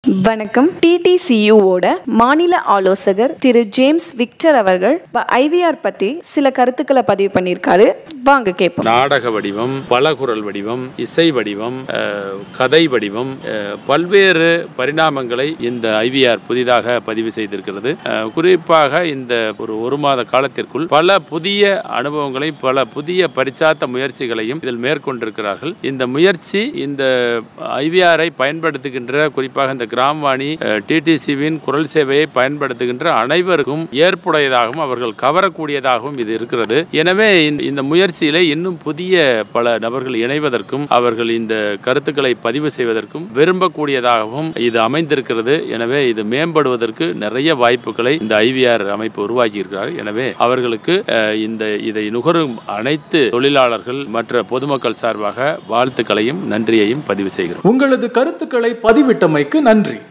வணக்கம் டிடிசியுவோட மாநில ஆலோசகர் திரு ஜேம்ஸ் விக்டர் அவர்கள் ஐவிஆர் பத்தி சில கருத்துக்களை பதிவு பண்ணியிருக்காரு வாங்க கேட்போம் நாடக வடிவம் பலகுரல் வடிவம் இசை வடிவம் அஹ், கதை வடிவம் அஹ், பல்வேறு பரிணாமங்களை இந்த ஐவிஆர் புதிதாக பதிவு செய்திருக்கிறது அஹ், குறிப்பாக இந்த ஒரு ஒரு மாத காலத்திற்குள் பல புதிய அனுபவங்களை பல புதிய பரிச்சாத்த முயற்சிகளையும் இதில் மேற்கொண்டிருக்கிறார்கள் இந்த முயற்சி இந்த ஐவிஆரை பயன்படுத்துகின்ற குறிப்பாக இந்த கிராம்வாணி டிடிசிவின் குரல் சேவையை பயன்படுத்துகின்ற அனைவருக்கும் ஏற்புடையதாகவும் அவர்கள் கவரக்கூடியதாகவும் இது இருக்கிறது எனவே இந்த- இந்த முயற்சியிலே இன்னும் புதிய பல நபர்கள் இணைவதற்கும் அவர்கள் இந்த கருத்துக்களை பதிவு செய்வதற்கும் விரும்பக்கூடியதாகவும் இது அமைந்திருக்கிறது எனவே இது மேம்படுவதற்கு நிறைய வாய்ப்புகளை இந்த ஐவிஆர் அமைப்பு உருவாக்கி இருக்கிறார் எனவே அவர்களுக்கு அஹ், இந்த இதை நுகரும் அனைத்து தொழிலாளர்கள் மற்ற பொதுமக்கள் சார்பாக வாழ்த்துக்களையும் நன்றியையும் பதிவு செய்கிறோம் உங்களது கருத்துக்களை பதிவிட்டமைக்கு நன்றி